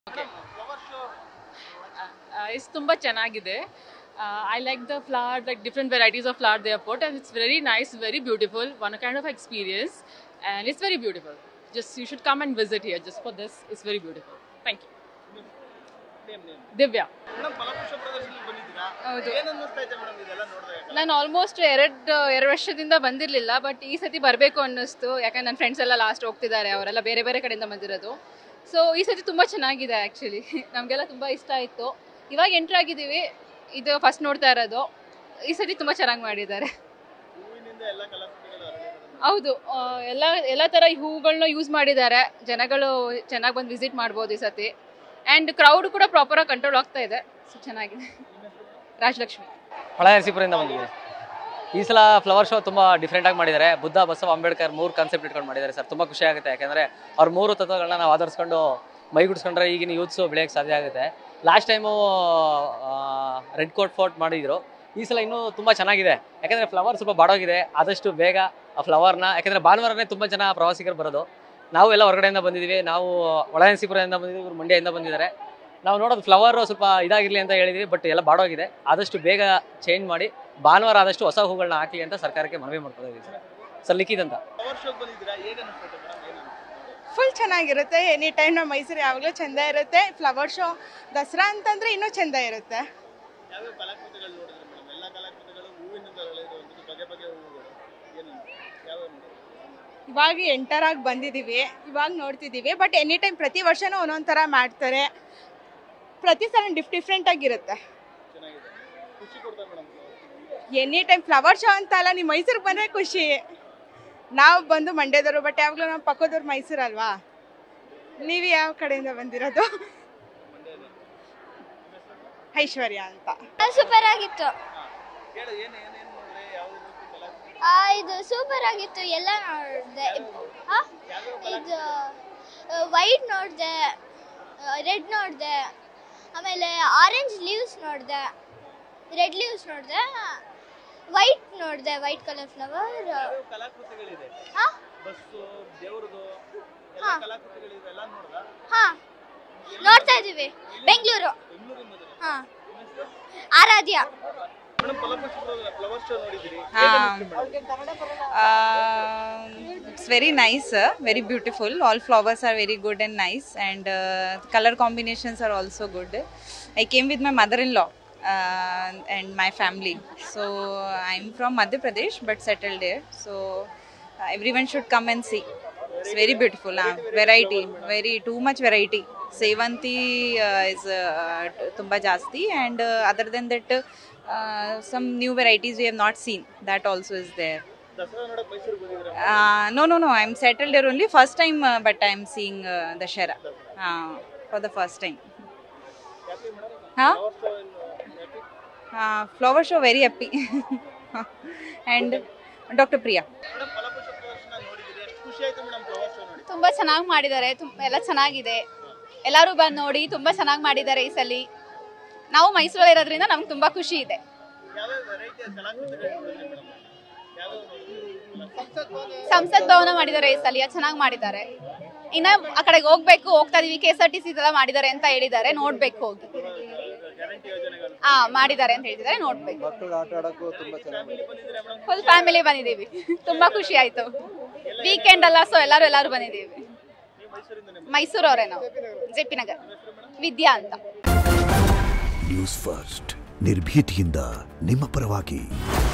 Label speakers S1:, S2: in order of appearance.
S1: It's ತುಂಬ ಚೆನ್ನಾಗಿದೆ I like the flower like different varieties of flower they put and it's very nice very beautiful one kind of experience and it's very beautiful just you should come and visit here just for this it's very beautiful thank you Divya
S2: madam ಫಲಪುಷ್ಪ ಪ್ರದರ್ಶನಕ್ಕೆ ಬಂದಿದ್ದೀರಾ
S3: ಹೌದು.
S2: ಏನ್ ಅನ್ನಿಸ್ತಾ ಇದೆ madam ಇದೆಲ್ಲ ನೋಡಿದಾಗ
S3: ನಾನು ಆಲ್ಮೋಸ್ಟ್ ಎರಡು ಎರಡು ವರ್ಷದಿಂದ ಬಂದಿರಲಿಲ್ಲ ಬಟ್ ಈ ಸತಿ ಬರಬೇಕು ಅನ್ನಿಸ್ತು ಯಾಕಂದ್ರೆ ನನ್ನ ಫ್ರೆಂಡ್ಸ್ ಎಲ್ಲ ಲಾಸ್ಟ್ ಹೋಗ್ತಿದ್ದಾರೆ ಅವರೆಲ್ಲ ಬೇರೆ ಬೇರೆ ಕಡೆಯಿಂದ ಬಂದಿರೋದು ಸೊ ಈ ಸತಿ ತುಂಬ ಚೆನ್ನಾಗಿದೆ ಆ್ಯಕ್ಚುಲಿ ನಮಗೆಲ್ಲ ತುಂಬ ಇಷ್ಟ ಆಯಿತು ಇವಾಗ ಎಂಟ್ರ್ ಆಗಿದ್ದೀವಿ ಇದು ಫಸ್ಟ್ ನೋಡ್ತಾ ಇರೋದು ಈ ಸತಿ ತುಂಬ ಚೆನ್ನಾಗಿ ಮಾಡಿದ್ದಾರೆ
S2: ಹೂವಿನಿಂದ ಎಲ್ಲ ಕಲಾಕೃತಿಗಳು ಅರಳಿರೋದನ್ನ
S3: ಹೌದು ಆ, ಎಲ್ಲ ಎಲ್ಲ ಥರ ಹೂಗಳನ್ನ ಯೂಸ್ ಮಾಡಿದ್ದಾರೆ ಜನಗಳು ಚೆನ್ನಾಗಿ ಬಂದು ವಿಸಿಟ್ ಮಾಡ್ಬೋದು ಈ ಸತಿ ಆ್ಯಂಡ್ ಕ್ರೌಡ್ ಕೂಡ ಪ್ರಾಪರಾಗಿ ಕಂಟ್ರೋಲ್ ಆಗ್ತಾ ಇದೆ ಸೊ ಚೆನ್ನಾಗಿದೆ ರಾಜಲಕ್ಷ್ಮಿ
S4: ಹೊಳೆನರಸೀಪುರದಿಂದ ಬಂದಿದ್ದೀವಿ ಈ ಸಲ ಫ್ಲವರ್ ಶೋ ತುಂಬ ಡಿಫ್ರೆಂಟಾಗಿ ಮಾಡಿದ್ದಾರೆ ಬುದ್ಧ ಬಸವ ಅಂಬೇಡ್ಕರ್ ಮೂರು ಕಾನ್ಸೆಪ್ಟ್ ಇಟ್ಕೊಂಡು ಮಾಡಿದ್ದಾರೆ ಸರ್ ತುಂಬ ಖುಷಿ ಆಗುತ್ತೆ ಯಾಕೆಂದರೆ ಅವ್ರ ಮೂರು ತತ್ವಗಳನ್ನ ನಾವು ಆಧರಿಸ್ಕೊಂಡು ಮೈಗೂಡಿಸ್ಕೊಂಡ್ರೆ ಈಗಿನ ಯೂತ್ಸು ಬೆಳೆಯೋಕ್ಕೆ ಸಾಧ್ಯ ಆಗುತ್ತೆ last time red coat fort ಮಾಡಿದ್ರು ಈ ಸಲ ಇನ್ನೂ ತುಂಬ ಚೆನ್ನಾಗಿದೆ ಯಾಕಂದರೆ ಫ್ಲವರ್ ಸ್ವಲ್ಪ ಬಾಡೋಗಿದೆ ಆದಷ್ಟು ಬೇಗ ಆ ಫ್ಲವರ್ನ ಯಾಕಂದರೆ ಭಾನುವಾರನೇ ತುಂಬ ಜನ ಪ್ರವಾಸಿಗರು ಬರೋದು ನಾವು ಎಲ್ಲ ಹೊರಗಡೆಯಿಂದ ಬಂದಿದ್ದೀವಿ ನಾವು ಒಳನರಸೀಪುರದಿಂದ ಬಂದಿದ್ದೀವಿ ಇವ್ರು ಮಂಡ್ಯದಿಂದ ಬಂದಿದ್ದಾರೆ ನಾವು ನೋಡೋದು ಫ್ಲವರ್ ಸ್ವಲ್ಪ ಇದಾಗಿರಲಿ ಅಂತ ಹೇಳಿದ್ವಿ ಬಟ್ ಎಲ್ಲ ಬಾಡೋಗಿದೆ ಆದಷ್ಟು ಬೇಗ ಚೇಂಜ್ ಮಾಡಿ ಭಾನುವಾರ ಆದಷ್ಟು ಹೊಸ ಹೂಗಳನ್ನ ಹಾಕಿ ಅಂತ ಸರ್ಕಾರಕ್ಕೆ ಮನವಿ ಮಾಡ್ತಾ ಇದ್ದೀವಿ ಸರ್ ಸರ್ ಲಿಖಿತ್ ಅಂತ
S2: ಫ್ಲವರ್ ಶೋಗೆ ಬಂದಿದ್ದೀರಾ ಹೇಗೆ ಅನ್ನಿಸ್ತದೆ ಮೇಡಮ್ ಏನು
S5: ಫುಲ್ ಚೆನ್ನಾಗಿರುತ್ತೆ ಎನಿ ಟೈಮ್ ನಮ್ಮ ಮೈಸೂರು ಯಾವಾಗಲೂ ಚೆಂದ ಇರುತ್ತೆ ಫ್ಲವರ್ ಶೋ ದಸರಾ ಅಂತಂದ್ರೆ ಇನ್ನೂ ಚೆಂದ ಇರುತ್ತೆ
S2: ಯಾವ್ಯಾವ ಕಲಾಕೃತಿಗಳು ನೋಡಿದ್ರೆ ಮೇಡಮ್ ಎಲ್ಲ ಕಲಾಕೃತಿಗಳು ಹೂವಿನಿಂದ ಅರಳಿರುವಂಥದ್ದು ಬಗೆ ಬಗೆ ಹೂವುಗಳು ಏನು ಯಾವ ನೋಡಿದ್ರೆ
S5: ಇವಾಗ ಎಂಟರ್ ಆಗಿ ಬಂದಿದ್ದೀವಿ ಇವಾಗ ನೋಡ್ತಿದ್ದೀವಿ ಬಟ್ ಎನಿ ಟೈಮ್ ಪ್ರತಿ ವರ್ಷನೂ ಒಂದೊಂದು ಥರ ಮಾಡ್ತಾರೆ ಪ್ರತಿ ಸಲ ಡಿಫ್ ಡಿಫ್ರೆಂಟ್ ಆಗಿರುತ್ತೆ
S2: ಚೆನ್ನಾಗಿದೆ ಖುಷಿ ಕೊಡ್ತಾರೆ madam
S5: any time flower show ಅಂತ ಅಲ್ಲ ನೀವು ಮೈಸೂರಿಗೆ ಬಂದರೆ ಖುಷಿ ನಾವು ಬಂದು ಮಂಡ್ಯದವರು ಬಟ್ ಯಾವಾಗಲೂ ನಮ್ಮ ಪಕ್ಕದವ್ರು ಮೈಸೂರು ಅಲ್ವಾ ನೀವು ಯಾವ ಕಡೆಯಿಂದ ಬಂದಿರೋದು ಐಶ್ವರ್ಯ ಅಂತ
S6: ಸೂಪರ್ ಆಗಿತ್ತು
S2: ಹೇಳು ಏನು ಏನೇನು ನೋಡಿದ್ರೆ ಯಾವ ರೀತಿ ಕಲಾಕೃತಿ
S6: ಆ, ಇದು ಸೂಪರ್ ಆಗಿತ್ತು ಎಲ್ಲ ನೋಡಿದೆ ಇದು ವೈಟ್ ನೋಡಿದೆ ರೆಡ್ ನೋಡಿದೆ ಆಮೇಲೆ ಆರೆಂಜ್ ಲೀವ್ಸ್ ನೋಡಿದೆ ರೆಡ್ ಲೀವ್ಸ್ ನೋಡಿದೆ ವೈಟ್ ನೋಡಿದೆ ವೈಟ್ ಕಲರ್ ಫ್ಲವರ್
S2: ಯಾವ್ಯಾವ ಕಲಾಕೃತಿಗಳಿದೆ
S6: ಹಾಂ
S2: ಬಸ್ಸು ದೇವ್ರದ್ದು ಎಲ್ಲ
S6: ಹಾ.
S2: ಕಲಾಕೃತಿಗಳಿವೆ ಎಲ್ಲ ನೋಡ್ದ
S6: ಹಾಂ ನೋಡ್ತಾ ಇದ್ದೀವಿ ಬೆಂಗಳೂರು
S2: ಬೆಂಗಳೂರಿಂದ ಬಂದಿದ್ದೀರಾ?
S6: ಹಾಂ ಆರಾಧ್ಯ
S2: ಮೇಡಮ್ ಫಲಪುಷ್ಪ ಫ್ಲವರ್ ಶೋ ನೋಡಿದ್ದೀರಿ
S7: it's very nice uh, very beautiful all flowers are very good and nice and uh, color combinations are also good i came with my mother-in-law uh, and my family so i'm from madhya pradesh but settled there so uh, everyone should come and see it's very beautiful uh, variety very too much variety Sevanthi is uh, t- ತುಂಬಾ ಜಾಸ್ತಿ and uh, other than that uh, some new varieties we have not seen that also is there
S2: Dasara ನೋಡಕ್ ಮೈಸೂರಿಗೆ ಬಂದಿದ್ದೀರಾ
S7: uh, no, no, no. I'm settled here only. First time, uh, but I'm seeing uh, the Shara uh, for the first time. Huh?
S2: Flower show ಏನು happy?
S7: Uh, flower show very happy. and Dr. Priya.
S2: Madam ಫಲಪುಷ್ಪ ಪ್ರದರ್ಶನ ನೋಡಿದ್ದೀರಿ ಎಷ್ಟು ಖುಷಿ ಆಯ್ತು madam flower show ನೋಡಿ
S3: ತುಂಬ ಚೆನ್ನಾಗಿ ಮಾಡಿದ್ದಾರೆ ತುಂಬ ಎಲ್ಲ ಚೆನ್ನಾಗಿದೆ ಎಲ್ಲರೂ ಬಂದು ನೋಡಿ ತುಂಬ ಚೆನ್ನಾಗಿ ಮಾಡಿದ್ದಾರೆ ಈ ಸಲ ನಾವು ಮೈಸೂರಲ್ಲಿ ಇರೋದ್ರಿಂದ ನಮ್ಗೆ ತುಂಬ ಖುಷಿ ಇದೆ
S2: ಯಾವ್ಯಾವ ವೆರೈಟಿಯ ಕಲಾಕೃತಿಗಳು ನೋಡಿದ್ರಿ ಮೇಡಮ್ ಯಾವ್ಯಾವ ನೋಡಿದ್ರಿ
S3: ಸಂಸತ್ ಭವನ ಮಾಡಿದ್ದಾರೆ ಈ ಸಲ ಚೆನ್ನಾಗಿ ಮಾಡಿದ್ದಾರೆ ಇನ್ನ ಆ ಕಡೆಗೆ ಹೋಗ್ಬೇಕು ಹೋಗ್ತಾ ಇದೀವಿ K S R T C ಇದೆಲ್ಲ ಮಾಡಿದ್ದಾರೆ ಅಂತ ಹೇಳಿದ್ದಾರೆ ನೋಡ್ಬೇಕು ಹೋಗಿ
S2: ಗ್ಯಾರಂಟಿ ಯೋಜನೆಗಳು
S3: ಹಾ ಮಾಡಿದ್ದಾರೆ ಅಂತ ಹೇಳಿದ್ದಾರೆ ನೋಡ್ಬೇಕು
S2: ಮಕ್ಕಳು ಆಟ ಆಡಕ್ಕೂ ತುಂಬಾ ಚೆನ್ನಾಗಿ ಬಂದಿದ್ದೀರಾ ಮೇಡಮ್
S3: ಫುಲ್ ಫ್ಯಾಮಿಲಿ ಬಂದಿದ್ದೀವಿ ತುಂಬಾ ಖುಷಿ ಆಯ್ತು ವೀಕೆಂಡ್ ಅಲ್ಲ ಸೊ ಎಲ್ಲರೂ ಎಲ್ಲರೂ ಬಂದಿದ್ದೀವಿ
S2: ನೀವು ಮೈಸೂರಿಂದನೇ
S3: ಮೈಸೂರು ಅವರೇ ನಾವು ಜೆ ಪಿ ನಗರ್ ವಿದ್ಯಾ ಅಂತ
S8: ನ್ಯೂಸ್ ಫಸ್ಟ್ ನಿರ್ಭೀತಿಯಿಂದ ನಿಮ್ಮ ಪರವಾಗಿ